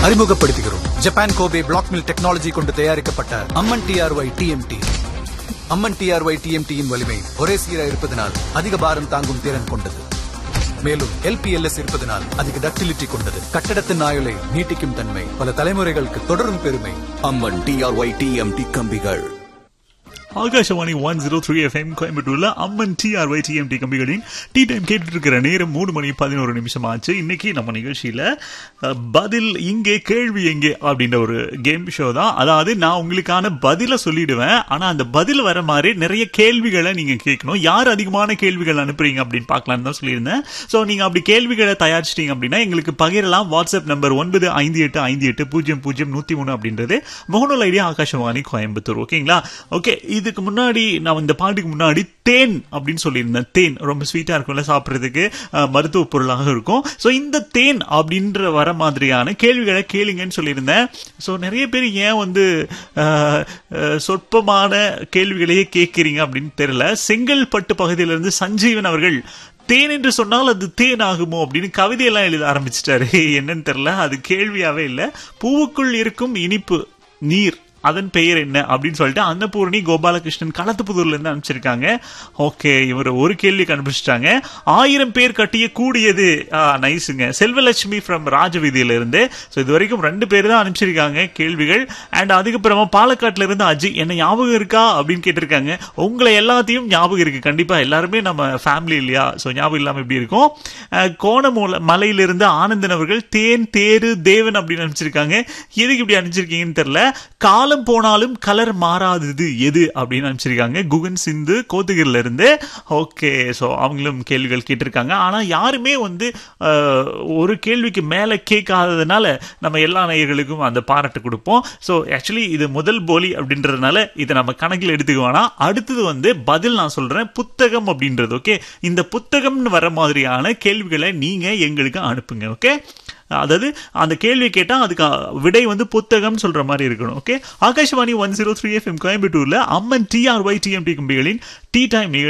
அறிமுகப்படுத்துகிறோம் Japan Kobe black mill technology கொண்டு தயாரிக்கப்பட்ட Amman TRY TMT Amman TRY டிஎம்டியின் வலிமை ஒரே சீராக இருப்பதனால் அதிக பாரம் தாங்கும் திறன் கொண்டது மேலும் எல்பிஎல்எஸ் இருப்பதனால் அதிக டக்டிலிட்டி கொண்டது கட்டடத்தின் ஆயுளை நீட்டிக்கும் தன்மை பல தலைமுறைகளுக்கு தொடரும் பெருமை அம்மன் டிஆர்ஒய் டிஎம்டி கம்பிகள் Akashvani one zero three FM கோயம்புத்தூர்ல அம்மன் டிஆர்ஒய் டிஎம்டி கம்பிகளின் டீ டைம் கேட்டுட்டு இருக்கிற நேரம் மூணு மணி பதினோரு நிமிஷம் ஆச்சு இன்னைக்கு நம்ம நிகழ்ச்சியில அஹ், பதில் இங்கே கேள்வி எங்கே அப்படின்ற ஒரு கேம் ஷோ தான் அதாவது நான் உங்களுக்கான பதில சொல்லிடுவேன் ஆனா அந்த பதில் வர மாதிரி நிறைய கேள்விகளை நீங்க கேட்கணும் யார் அதிகமான கேள்விகள் அனுப்புறீங்க அப்படின்னு பார்க்கலாம்னு தான் சொல்லியிருந்தேன் ஸோ நீங்க அப்படி கேள்விகளை தயாரிச்சிட்டீங்க அப்படின்னா எங்களுக்கு பகிரலாம் வாட்ஸ்அப் நம்பர் ஒன்பது ஐந்து எட்டு ஐந்து எட்டு பூஜ்ஜியம் பூஜ்ஜியம் நூத்தி மூணு அப்படின்றது முகநூல் ஐடியா ஆகாஷவாணி கோயம்புத்தூர் ஓகேங்களா ஓகே இதுக்கு முன்னாடி நான் இந்த பாட்டுக்கு முன்னாடி தேன் அப்படின்னு சொல்லியிருந்தேன் தேன் ரொம்ப ஸ்வீட்டா இருக்கும்ல சாப்பிட்றதுக்கு அஹ், மருத்துவ பொருளாக இருக்கும் ஸோ இந்த தேன் அப்படின்ற வர மாதிரியான கேள்விகளை கேளுங்கன்னு சொல்லியிருந்தேன் ஸோ நிறைய பேர் ஏன் வந்து அஹ், அஹ், சொற்பமான கேள்விகளையே கேட்குறீங்க அப்படின்னு தெரியல செங்கல்பட்டு பகுதியிலிருந்து சஞ்சீவன் அவர்கள் தேன் என்று சொன்னால் அது தேன் ஆகுமோ அப்படின்னு கவிதையெல்லாம் எழுத ஆரம்பிச்சிட்டாரு என்னன்னு தெரியல அது கேள்வியாவே இல்லை பூவுக்குள் இருக்கும் இனிப்பு நீர் அதன் பெயர் என்ன அப்படின்னு சொல்லிட்டு அன்னபூர்ணி கோபாலகிருஷ்ணன் களத்துப்புதூர்ல இருந்து அனுப்பிச்சிருக்காங்க ஓகே இவர் ஒரு கேள்வி கண்டுபிடிச்சிட்டாங்க ஆயிரம் பேர் கட்டிய கூடியது நைஸுங்க செல்வலட்சுமி ஃப்ரம் ராஜவீதியில இருந்து ஸோ இது வரைக்கும் ரெண்டு பேர் தான் அனுப்பிச்சிருக்காங்க கேள்விகள் அண்ட் அதுக்கப்புறமா பாலக்காட்டுல இருந்து அஜய் என்ன ஞாபகம் இருக்கா அப்படின்னு கேட்டிருக்காங்க உங்களை எல்லாத்தையும் ஞாபகம் இருக்கு கண்டிப்பா எல்லாருமே நம்ம ஃபேமிலி இல்லையா ஸோ ஞாபகம் இல்லாம எப்படி இருக்கும் அஹ், கோணமூல மலையிலிருந்து ஆனந்தன் அவர்கள் தேன் தேரு தேவன் அப்படின்னு அனுப்பிச்சிருக்காங்க எதுக்கு இப்படி அனுப்பிச்சிருக்கீங்கன்னு தெரியல காலம் போனாலும் கலர் மாறாதது எது அப்படின்னு அனுப்பிச்சிருக்காங்க குகன் சிந்து கோத்தகிரில இருந்து ஓகே ஸோ அவங்களும் கேள்விகள் கேட்டிருக்காங்க ஆனா யாருமே வந்து அஹ், ஒரு கேள்விக்கு மேல கேட்காததுனால நம்ம எல்லா நேயர்களுக்கும் அந்த பாராட்டு கொடுப்போம் ஸோ ஆக்சுவலி இது முதல் போலி அப்படின்றதுனால இதை நம்ம கணக்கில் எடுத்துக்க வேணாம் அடுத்தது வந்து பதில் நான் சொல்றேன் புத்தகம் அப்படின்றது ஓகே இந்த புத்தகம்னு வர மாதிரியான கேள்விகளை நீங்க எங்களுக்கு அனுப்புங்க ஓகே அதாவது அந்த கேள்வி கேட்டா அதுக்கு விடை வந்து புத்தகம் சொல்ற மாதிரி இருக்கணும் okay Akashvani one zero three FM கோயம்புத்தூர்ல அம்மன் டிஆர்ஒய் டிஎம்டி கம்பிகளின் டீ டைம்